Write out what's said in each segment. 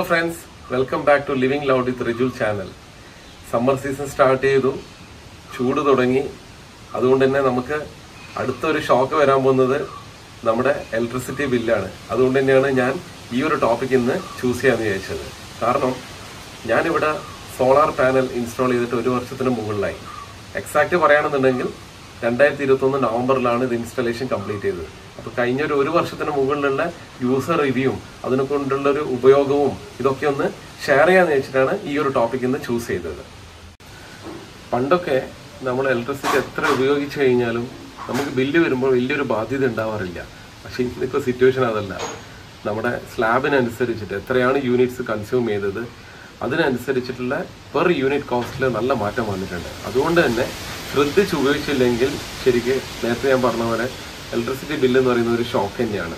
friends welcome back to living loud with Rijul channel summer season start ചെയ്തു ചൂട് തുടങ്ങി അതുകൊണ്ട് തന്നെ നമുക്ക് അടുത്തൊരു ഷോക്ക് വരാൻ പോകുന്നത് നമ്മുടെ ഇലക്ട്രിസിറ്റി ബില്ലാണ് അതുകൊണ്ട് തന്നെയാണ് ഞാൻ ഈ ഒരു ടോപ്പിക് ഇന്ന് ചൂസ് ചെയ്യാമെന്ന് വിചാരിച്ചത് കാരണം ഞാനിവിടെ സോളാർ പാനൽ ഇൻസ്റ്റാൾ ചെയ്തിട്ട് ഒരു വർഷത്തിന് മുകളിലായി എക്സാക്റ്റ് പറയുകയാണെന്നുണ്ടെങ്കിൽ രണ്ടായിരത്തി ഇരുപത്തൊന്ന് നവംബറിലാണ് ഇത് ഇൻസ്റ്റാളേഷൻ കംപ്ലീറ്റ് ചെയ്തത് അപ്പോൾ കഴിഞ്ഞ ഒരു ഒരു വർഷത്തിന് മുകളിലുള്ള യൂസർ റിവ്യൂവും അതിനെ കൊണ്ടുള്ള ഒരു ഉപയോഗവും ഇതൊക്കെ ഒന്ന് ഷെയർ ചെയ്യാന്ന് വെച്ചിട്ടാണ് ഈ ഒരു ടോപ്പിക് ഇന്ന് ചൂസ് ചെയ്തത് പണ്ടൊക്കെ നമ്മൾ ഇലക്ട്രിസിറ്റി എത്ര ഉപയോഗിച്ചു കഴിഞ്ഞാലും നമുക്ക് ബില്ല് വരുമ്പോൾ വലിയൊരു ബാധ്യത ഉണ്ടാവാറില്ല പക്ഷേ ഇന്നിപ്പോൾ സിറ്റുവേഷൻ അതല്ല നമ്മുടെ സ്ലാബിനനുസരിച്ചിട്ട് എത്രയാണ് യൂണിറ്റ്സ് കൺസ്യൂം ചെയ്തത് അതിനനുസരിച്ചിട്ടുള്ള പെർ യൂണിറ്റ് കോസ്റ്റിൽ നല്ല മാറ്റം വന്നിട്ടുണ്ട് അതുകൊണ്ട് തന്നെ ശ്രദ്ധിച്ച് ഉപയോഗിച്ചില്ലെങ്കിൽ ശരിക്ക് നേരത്തെ ഞാൻ പറഞ്ഞ പോലെ ഇലക്ട്രിസിറ്റി ബില്ല് എന്ന് പറയുന്നത് ഒരു ഷോക്ക് തന്നെയാണ്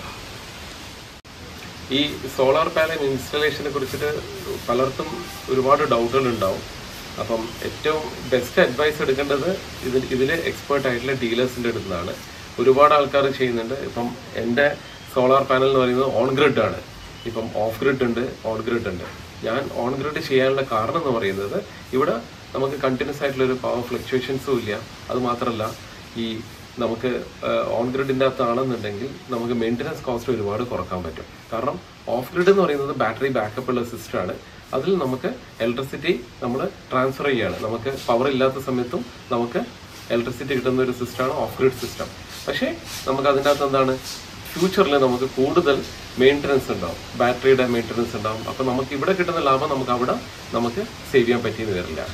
ഈ സോളാർ പാനൽ ഇൻസ്റ്റലേഷനെ കുറിച്ചിട്ട് പലർക്കും ഒരുപാട് ഡൗട്ടുകൾ ഉണ്ടാവും അപ്പം ഏറ്റവും ബെസ്റ്റ് അഡ്വൈസ് എടുക്കേണ്ടത് ഇതിൽ ഇതിൽ എക്സ്പേർട്ട് ആയിട്ടുള്ള ഡീലേഴ്സിൻ്റെ അടുത്തുനിന്നാണ് ഒരുപാട് ആൾക്കാർ ചെയ്യുന്നുണ്ട് ഇപ്പം എൻ്റെ സോളാർ പാനൽ എന്ന് പറയുന്നത് ഓൺ ഗ്രിഡ് ആണ് ഇപ്പം ഓഫ് ഗ്രിഡ് ഉണ്ട് ഓൺ ഗ്രിഡ് ഉണ്ട് ഞാൻ ഓൺ ഗ്രിഡ് ചെയ്യാനുള്ള കാരണം എന്ന് പറയുന്നത് ഇവിടെ നമുക്ക് കണ്ടിന്യൂസ് ആയിട്ടുള്ള ഒരു പവർ ഫ്ലക്ച്വേഷൻസും ഇല്ല അത് മാത്രമല്ല ഈ നമുക്ക് ഓൺ ഗ്രിഡിൻ്റെ അകത്താണെന്നുണ്ടെങ്കിൽ നമുക്ക് മെയിൻ്റനൻസ് കോസ്റ്റ് ഒരുപാട് കുറക്കാൻ പറ്റും കാരണം ഓഫ് ഗ്രിഡ് എന്ന് പറയുന്നത് ബാറ്ററി ബാക്കപ്പ് ഉള്ള സിസ്റ്റമാണ് അതിൽ നമുക്ക് ഇലക്ട്രിസിറ്റി നമ്മൾ ട്രാൻസ്ഫർ ചെയ്യാണ് നമുക്ക് പവർ ഇല്ലാത്ത സമയത്തും നമുക്ക് ഇലക്ട്രിസിറ്റി കിട്ടുന്ന ഒരു സിസ്റ്റമാണ് ഓഫ് ഗ്രിഡ് സിസ്റ്റം പക്ഷേ നമുക്ക് അതിൻ്റെ അകത്ത് എന്താണ് ഫ്യൂച്ചറിൽ നമുക്ക് കൂടുതൽ മെയിൻ്റനൻസ് ഉണ്ടാവും ബാറ്ററിയുടെ മെയിൻ്റനൻസ് ഉണ്ടാവും അപ്പോൾ നമുക്ക് ഇവിടെ കിട്ടുന്ന ലാഭം നമുക്ക് അവിടെ നമുക്ക് സേവ് ചെയ്യാൻ പറ്റിയെന്ന് വരില്ല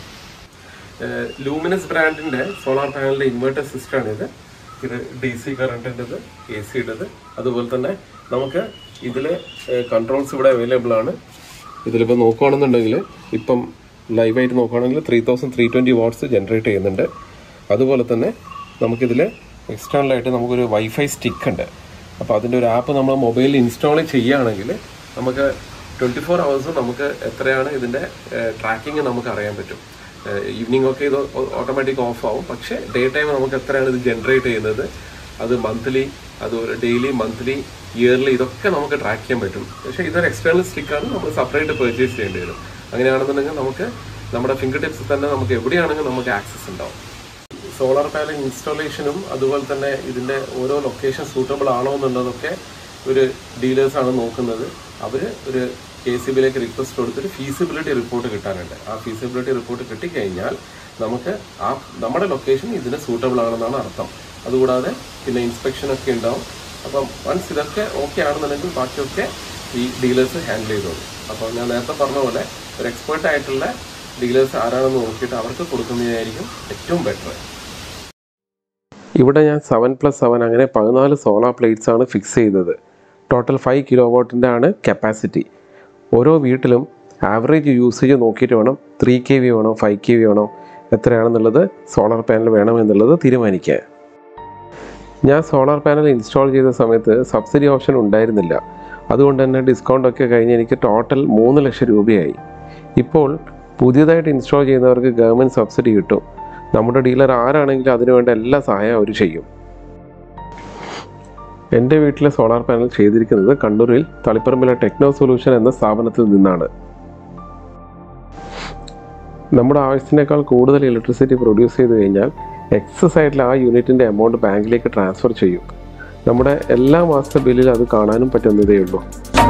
ലൂമിനസ് ബ്രാൻഡിന്റെ സോളാർ പാനലിന്റെ ഇൻവെർട്ടർ സിസ്റ്റമാണ് ഇത് ഇത് ഡി സി കറണ്ടിൻ്റെത് എ സിയുടേത് അതുപോലെ തന്നെ നമുക്ക് ഇതിൽ കൺട്രോൾസ് ഇവിടെ അവൈലബിൾ ആണ് ഇതിലിപ്പോൾ നോക്കുകയാണെന്നുണ്ടെങ്കിൽ ഇപ്പം ലൈവായിട്ട് നോക്കുകയാണെങ്കിൽ three thousand three twenty watts generate ചെയ്യുന്നുണ്ട് അതുപോലെ തന്നെ നമുക്കിതിൽ എക്സ്റ്റേണലായിട്ട് നമുക്കൊരു വൈഫൈ സ്റ്റിക്ക് ഉണ്ട് അപ്പോൾ അതിൻ്റെ ഒരു ആപ്പ് നമ്മൾ മൊബൈലിൽ ഇൻസ്റ്റാൾ ചെയ്യുകയാണെങ്കിൽ നമുക്ക് ട്വൻറ്റി ഫോർ അവേഴ്സും നമുക്ക് എത്രയാണ് ഇതിൻ്റെ ട്രാക്കിങ് നമുക്ക് അറിയാൻ പറ്റും ഈവനിങ് ഒക്കെ ഇത് ഓട്ടോമാറ്റിക് ഓഫ് ആവും പക്ഷേ ഡേ ടൈം നമുക്ക് എത്രയാണ് ഇത് ജനറേറ്റ് ചെയ്യുന്നത് അത് മന്ത്ലി അതുപോലെ ഡെയിലി മന്ത്ലി ഇയർലി ഇതൊക്കെ നമുക്ക് ട്രാക്ക് ചെയ്യാൻ പറ്റും പക്ഷേ ഇതൊരു എക്സ്റ്റേണൽ സ്റ്റിക്കാണ് നമ്മൾ സെപ്പറേറ്റ് പർച്ചേസ് ചെയ്യേണ്ടി വരും അങ്ങനെയാണെന്നുണ്ടെങ്കിൽ നമുക്ക് നമ്മുടെ ഫിംഗർ ടിപ്സിൽ തന്നെ നമുക്ക് എവിടെയാണെങ്കിലും നമുക്ക് ആക്സസ് ഉണ്ടാവും സോളാർ പാനൽ ഇൻസ്റ്റാളേഷനും അതുപോലെ തന്നെ ഇതിൻ്റെ ഓരോ ലൊക്കേഷൻ സൂട്ടബിൾ ആണോ എന്നുള്ളതൊക്കെ ഒരു ഡീലേഴ്സാണ് നോക്കുന്നത് അവർ ഒരു കെ സി ബിയിലേക്ക് റിക്വസ്റ്റ് കൊടുത്തിട്ട് ഫീസിബിലിറ്റി റിപ്പോർട്ട് കിട്ടാനുണ്ട് ആ ഫീസിബിലിറ്റി റിപ്പോർട്ട് കിട്ടിക്കഴിഞ്ഞാൽ നമുക്ക് ആ നമ്മുടെ ലൊക്കേഷൻ ഇതിന് സൂട്ടബിൾ ആണെന്നാണ് അർത്ഥം അതുകൂടാതെ പിന്നെ ഇൻസ്പെക്ഷൻ ഒക്കെ ഉണ്ടാവും അപ്പം വൺസ് ഇതൊക്കെ ഓക്കെ ആണെന്നുണ്ടെങ്കിൽ ബാക്കിയൊക്കെ ഈ ഡീലേഴ്സ് ഹാൻഡിൽ ചെയ്തോളൂ അപ്പോൾ ഞാൻ നേരത്തെ പറഞ്ഞ പോലെ ഒരു എക്സ്പേർട്ട് ആയിട്ടുള്ള ഡീലേഴ്സ് ആരാണെന്ന് നോക്കിയിട്ട് അവർക്ക് കൊടുക്കുന്നതായിരിക്കും ഏറ്റവും ബെറ്റർ ഇവിടെ ഞാൻ സെവൻ പ്ലസ് സെവൻ അങ്ങനെ പതിനാല് സോളാർ പ്ലേറ്റ്സ് ആണ് ഫിക്സ് ചെയ്തത് ടോട്ടൽ ഫൈവ് കിലോ വാട്ടിൻ്റെ ആണ് കപ്പാസിറ്റി ഓരോ വീട്ടിലും ആവറേജ് യൂസേജ് നോക്കിയിട്ട് വേണം ത്രീ കെ വി വേണോ ഫൈവ് കെ വി വേണോ എത്രയാണെന്നുള്ളത് സോളാർ പാനൽ വേണമെന്നുള്ളത് തീരുമാനിക്കുക ഞാൻ സോളാർ പാനൽ ഇൻസ്റ്റാൾ ചെയ്ത സമയത്ത് സബ്സിഡി ഓപ്ഷൻ ഉണ്ടായിരുന്നില്ല അതുകൊണ്ട് തന്നെ ഡിസ്കൗണ്ട് ഒക്കെ കഴിഞ്ഞ് എനിക്ക് ടോട്ടൽ മൂന്ന് ലക്ഷം രൂപയായി ഇപ്പോൾ പുതിയതായിട്ട് ഇൻസ്റ്റാൾ ചെയ്യുന്നവർക്ക് ഗവൺമെൻറ് സബ്സിഡി കിട്ടും നമ്മുടെ ഡീലർ ആരാണെങ്കിലും അതിനുവേണ്ട എല്ലാ സഹായവും അവർ ചെയ്യും എൻ്റെ വീട്ടിലെ സോളാർ പാനൽ ചെയ്തിരിക്കുന്നത് കണ്ണൂരിൽ തളിപ്പറമ്പിലെ ടെക്നോ സൊല്യൂഷൻ എന്ന സ്ഥാപനത്തിൽ നിന്നാണ് നമ്മുടെ ആവശ്യത്തിനേക്കാൾ കൂടുതൽ ഇലക്ട്രിസിറ്റി പ്രൊഡ്യൂസ് ചെയ്ത് കഴിഞ്ഞാൽ എക്സസ് ആയിട്ടുള്ള ആ യൂണിറ്റിൻ്റെ എമൗണ്ട് ബാങ്കിലേക്ക് ട്രാൻസ്ഫർ ചെയ്യും നമ്മുടെ എല്ലാ മാസത്തെ ബില്ലിൽ അത് കാണാനും പറ്റുന്നതേ ഉള്ളൂ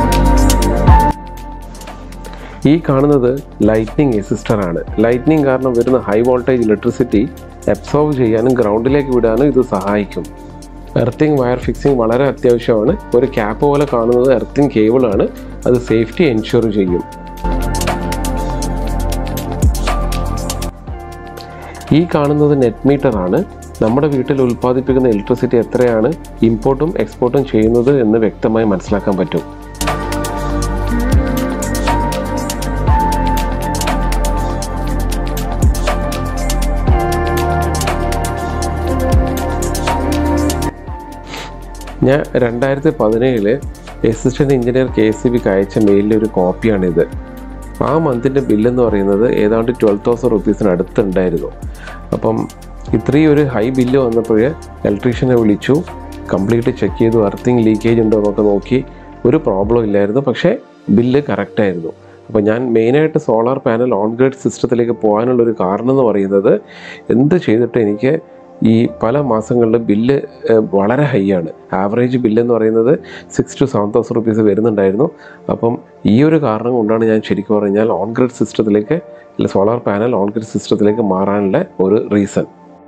ഈ കാണുന്നത് ലൈറ്റ്നിങ് എസിസ്റ്റർ ആണ് ലൈറ്റ്നിങ് കാരണം വരുന്ന ഹൈ വോൾട്ടേജ് ഇലക്ട്രിസിറ്റി അബ്സോർവ് ചെയ്യാനും ഗ്രൗണ്ടിലേക്ക് വിടാനും ഇത് സഹായിക്കും എർത്തിങ് വയർ ഫിക്സിംഗ് വളരെ അത്യാവശ്യമാണ് ഒരു ക്യാപ്പ് പോലെ കാണുന്നത് എർത്തിങ് കേബിളാണ് അത് സേഫ്റ്റി എൻഷുർ ചെയ്യും ഈ കാണുന്നത് നെറ്റ് മീറ്റർ ആണ് നമ്മുടെ വീട്ടിൽ ഉൽപ്പാദിപ്പിക്കുന്ന ഇലക്ട്രിസിറ്റി എത്രയാണ് ഇമ്പോർട്ടും എക്സ്പോർട്ടും ചെയ്യുന്നത് എന്ന് വ്യക്തമായി മനസ്സിലാക്കാൻ പറ്റും ഞാൻ രണ്ടായിരത്തി പതിനേഴില് assistant engineer K S C ബിക്ക് അയച്ച മെയിലിലെ ഒരു കോപ്പിയാണിത് ആ മന്തിൻ്റെ ബില്ലെന്ന് പറയുന്നത് ഏതാണ്ട് ട്വൽവ് തൗസൻഡ് റുപ്പീസിന് അടുത്തുണ്ടായിരുന്നു അപ്പം ഇത്രയും ഒരു ഹൈ ബില്ല് വന്നപ്പോൾ ഇലക്ട്രീഷ്യനെ വിളിച്ചു കംപ്ലീറ്റ് ചെക്ക് ചെയ്തു അർത്തിങ് ലീക്കേജ് ഉണ്ടോ എന്നൊക്കെ നോക്കി ഒരു പ്രോബ്ലം ഇല്ലായിരുന്നു പക്ഷേ ബില്ല് കറക്റ്റായിരുന്നു അപ്പോൾ ഞാൻ മെയിനായിട്ട് സോളാർ പാനൽ ഓൺ ഗ്രിഡ് സിസ്റ്റത്തിലേക്ക് പോകാനുള്ളൊരു കാരണം എന്ന് പറയുന്നത് എന്ത് ചെയ്തിട്ട് എനിക്ക് ഈ പല മാസങ്ങളിലും ബില്ല് ഏഹ്, വളരെ ഹൈ ആണ് ആവറേജ് ബില്ല് എന്ന് പറയുന്നത് six two seven thousand rupees വരുന്നുണ്ടായിരുന്നു അപ്പം ഈ ഒരു കാരണം കൊണ്ടാണ് ഞാൻ ശരിക്കും പറഞ്ഞാൽ ഓൺ ഗ്രിഡ് സിസ്റ്റത്തിലേക്ക് അല്ല സോളാർ പാനൽ ഓൺ ഗ്രിഡ് സിസ്റ്റത്തിലേക്ക് മാറാനുള്ള ഒരു റീസൺ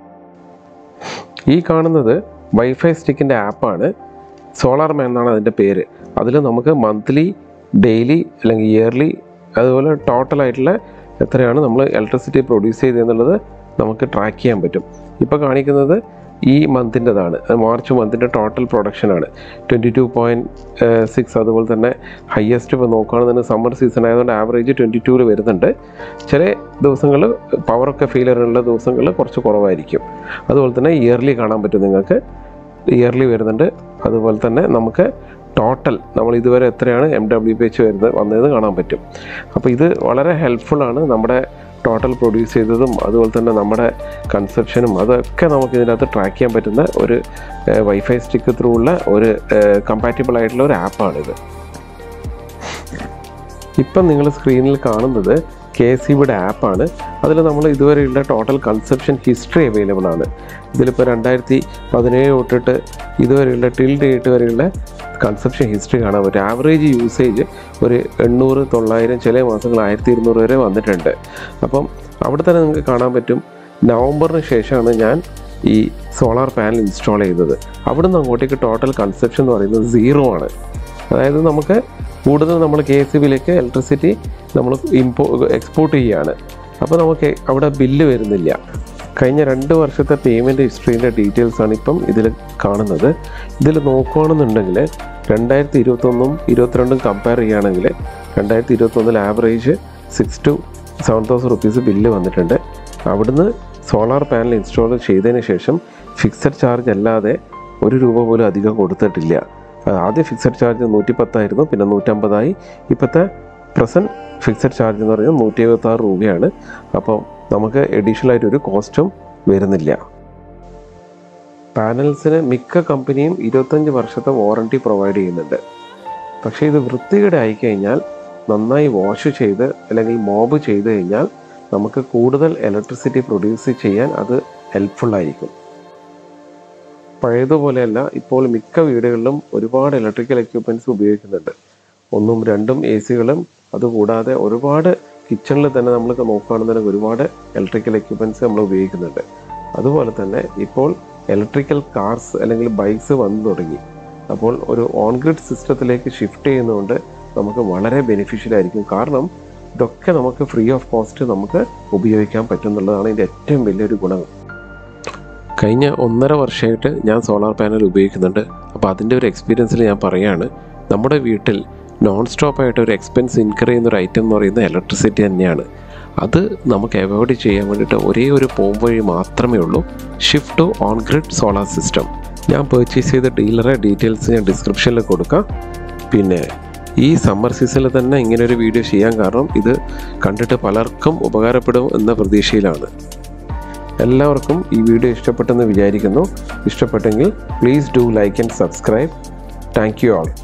ഈ കാണുന്നത് വൈഫൈ സ്റ്റിക്കിൻ്റെ ആപ്പാണ് സോളാർ മാൻ എന്നാണ് അതിൻ്റെ പേര് അതിൽ നമുക്ക് മന്ത്ലി ഡെയിലി അല്ലെങ്കിൽ ഇയർലി അതുപോലെ ടോട്ടലായിട്ടുള്ള എത്രയാണ് നമ്മൾ ഇലക്ട്രിസിറ്റി പ്രൊഡ്യൂസ് ചെയ്തെന്നുള്ളത് നമുക്ക് ട്രാക്ക് ചെയ്യാൻ പറ്റും ഇപ്പോൾ കാണിക്കുന്നത് ഈ മന്തിൻ്റെതാണ് മാർച്ച് മന്തിൻ്റെ ടോട്ടൽ പ്രൊഡക്ഷനാണ് ട്വൻറ്റി ടു പോയിൻറ്റ് സിക്സ് അതുപോലെ തന്നെ ഹയസ്റ്റ് ഇപ്പോൾ നോക്കുകയാണെന്നുണ്ടെങ്കിൽ സമ്മർ സീസൺ ആയതുകൊണ്ട് ആവറേജ് ട്വൻറ്റി ടൂവിൽ വരുന്നുണ്ട് ചില ദിവസങ്ങൾ പവറൊക്കെ ഫെയിലറുള്ള ദിവസങ്ങളിൽ കുറച്ച് കുറവായിരിക്കും അതുപോലെ തന്നെ ഇയർലി കാണാൻ പറ്റും നിങ്ങൾക്ക് ഇയർലി വരുന്നുണ്ട് അതുപോലെ തന്നെ നമുക്ക് ടോട്ടൽ നമ്മൾ ഇതുവരെ എത്രയാണ് എം ഡബ്ല്യു പി എച്ച് വരുന്നത് വന്നതെന്ന് കാണാൻ പറ്റും അപ്പോൾ ഇത് വളരെ ഹെൽപ്ഫുള്ളാണ് നമ്മുടെ ടോട്ടൽ പ്രൊഡ്യൂസ് ചെയ്തതും അതുപോലെ തന്നെ നമ്മുടെ കൺസെപ്ഷനും അതൊക്കെ നമുക്ക് ഇതിനകത്ത് ട്രാക്ക് ചെയ്യാൻ പറ്റുന്ന ഒരു വൈഫൈ സ്റ്റിക്ക് ത്രൂ ഉള്ള ഒരു കമ്പാറ്റബിൾ ആയിട്ടുള്ള ഒരു ആപ്പാണിത് ഇപ്പം നിങ്ങൾ സ്ക്രീനിൽ കാണുന്നത് കെ സി ബിയുടെ ആപ്പാണ് അതിൽ നമ്മൾ ഇതുവരെയുള്ള ടോട്ടൽ കൺസെപ്ഷൻ ഹിസ്റ്ററി അവൈലബിൾ ആണ് ഇതിലിപ്പോൾ രണ്ടായിരത്തി പതിനേഴ് തൊട്ടിട്ട് ഇതുവരെയുള്ള ടിൽ ഡേറ്റ് വരെയുള്ള കൺസെപ്ഷൻ ഹിസ്റ്ററി കാണാൻ പറ്റും ആവറേജ് യൂസേജ് ഒരു എണ്ണൂറ് തൊള്ളായിരം ചില മാസങ്ങൾ ആയിരത്തി ഇരുന്നൂറ് വരെ വന്നിട്ടുണ്ട് അപ്പം അവിടെ തന്നെ നിങ്ങൾക്ക് കാണാൻ പറ്റും നവംബറിന് ശേഷമാണ് ഞാൻ ഈ സോളാർ പാനൽ ഇൻസ്റ്റാൾ ചെയ്തത് അവിടുന്ന് അങ്ങോട്ടേക്ക് ടോട്ടൽ കൺസെപ്ഷൻ എന്ന് പറയുന്നത് സീറോ ആണ് അതായത് നമുക്ക് കൂടുതൽ നമ്മൾ കെ എസ് ബിയിലേക്ക് ഇലക്ട്രിസിറ്റി നമ്മൾ ഇമ്പോ എക്സ്പോർട്ട് ചെയ്യുകയാണ് അപ്പോൾ നമുക്ക് അവിടെ ബില്ല് വരുന്നില്ല കഴിഞ്ഞ രണ്ട് വർഷത്തെ പേയ്മെൻറ്റ് ഹിസ്റ്ററീൻ്റെ ഡീറ്റെയിൽസാണ് ഇപ്പം ഇതിൽ കാണുന്നത് ഇതിൽ നോക്കുകയാണെന്നുണ്ടെങ്കിൽ രണ്ടായിരത്തി ഇരുപത്തൊന്നും ഇരുപത്തിരണ്ടും കമ്പയർ ചെയ്യുകയാണെങ്കിൽ രണ്ടായിരത്തി ഇരുപത്തൊന്നിൽ average six two seven thousand rupees bill വന്നിട്ടുണ്ട് അവിടുന്ന് സോളാർ പാനൽ ഇൻസ്റ്റാൾ ചെയ്തതിന് ശേഷം ഫിക്സഡ് ചാർജ് അല്ലാതെ ഒരു രൂപ പോലും അധികം കൊടുത്തിട്ടില്ല ആ, ആദ്യം ഫിക്സഡ് ചാർജ് നൂറ്റി പത്തായിരുന്നു പിന്നെ നൂറ്റമ്പതായി ഇപ്പോഴത്തെ പ്രസൻറ്റ് ഫിക്സഡ് ചാർജ് എന്ന് പറയുന്നത് നൂറ്റി എഴുപത്തി ആറ് രൂപയാണ് അപ്പോൾ നമുക്ക് അഡീഷണൽ ആയിട്ട് ഒരു കോസ്റ്റും വരുന്നില്ല പാനൽസിന് മിക്ക കമ്പനിയും ഇരുപത്തഞ്ച് വർഷത്തെ വാറണ്ടി പ്രൊവൈഡ് ചെയ്യുന്നുണ്ട് പക്ഷേ ഇത് വൃത്തികേട് ആയിക്കഴിഞ്ഞാൽ നന്നായി വാഷ് ചെയ്ത് അല്ലെങ്കിൽ മോബ് ചെയ്ത് കഴിഞ്ഞാൽ നമുക്ക് കൂടുതൽ ഇലക്ട്രിസിറ്റി പ്രൊഡ്യൂസ് ചെയ്യാൻ അത് ഹെൽപ്ഫുൾ ആയിരിക്കും പഴയതുപോലെയല്ല ഇപ്പോൾ മിക്ക വീടുകളിലും ഒരുപാട് ഇലക്ട്രിക്കൽ എക്യുപ്മെൻറ്റ്സ് ഉപയോഗിക്കുന്നുണ്ട് ഒന്നും രണ്ടും എ സികളും അതുകൂടാതെ ഒരുപാട് കിച്ചണിൽ തന്നെ നമ്മൾക്ക് നോക്കുകയാണെന്നുണ്ടെങ്കിൽ ഒരുപാട് ഇലക്ട്രിക്കൽ എക്യുപ്മെൻറ്റ്സ് നമ്മൾ ഉപയോഗിക്കുന്നുണ്ട് അതുപോലെ തന്നെ ഇപ്പോൾ ഇലക്ട്രിക്കൽ കാർസ് അല്ലെങ്കിൽ ബൈക്സ് വന്നു തുടങ്ങി അപ്പോൾ ഒരു ഓൺ ഗ്രിഡ് സിസ്റ്റത്തിലേക്ക് ഷിഫ്റ്റ് ചെയ്യുന്നതുകൊണ്ട് നമുക്ക് വളരെ ബെനിഫിഷ്യൽ ആയിരിക്കും കാരണം ഇതൊക്കെ നമുക്ക് ഫ്രീ ഓഫ് കോസ്റ്റ് നമുക്ക് ഉപയോഗിക്കാൻ പറ്റും എന്നുള്ളതാണ് ഇതിൻ്റെ ഏറ്റവും വലിയൊരു ഗുണം കഴിഞ്ഞ ഒന്നര വർഷമായിട്ട് ഞാൻ സോളാർ പാനൽ ഉപയോഗിക്കുന്നുണ്ട് അപ്പോൾ അതിൻ്റെ ഒരു എക്സ്പീരിയൻസിൽ ഞാൻ പറയുകയാണ് നമ്മുടെ വീട്ടിൽ നോൺ സ്റ്റോപ്പ് ആയിട്ട് ഒരു എക്സ്പെൻസ് ഇൻകർ ചെയ്യുന്ന ഒരു ഐറ്റം എന്ന് പറയുന്നത് ഇലക്ട്രിസിറ്റി തന്നെയാണ് അത് നമുക്ക് അവോയ്ഡ് ചെയ്യാൻ വേണ്ടിയിട്ട് ഒരേ ഒരു പോംവഴി വഴി മാത്രമേ ഉള്ളൂ shift to on grid solar system ഞാൻ പർച്ചേസ് ചെയ്ത ഡീലറെ ഡീറ്റെയിൽസ് ഞാൻ ഡിസ്ക്രിപ്ഷനിൽ കൊടുക്കാം പിന്നെ ഈ സമ്മർ സീസണിൽ തന്നെ ഇങ്ങനെ ഒരു വീഡിയോ ചെയ്യാൻ കാരണം ഇത് കണ്ടിട്ട് പലർക്കും ഉപകാരപ്പെടും എന്ന പ്രതീക്ഷയിലാണ് എല്ലാവർക്കും ഈ വീഡിയോ ഇഷ്ടപ്പെട്ടെന്ന് വിചാരിക്കുന്നു ഇഷ്ടപ്പെട്ടെങ്കിൽ please do like and subscribe thank you all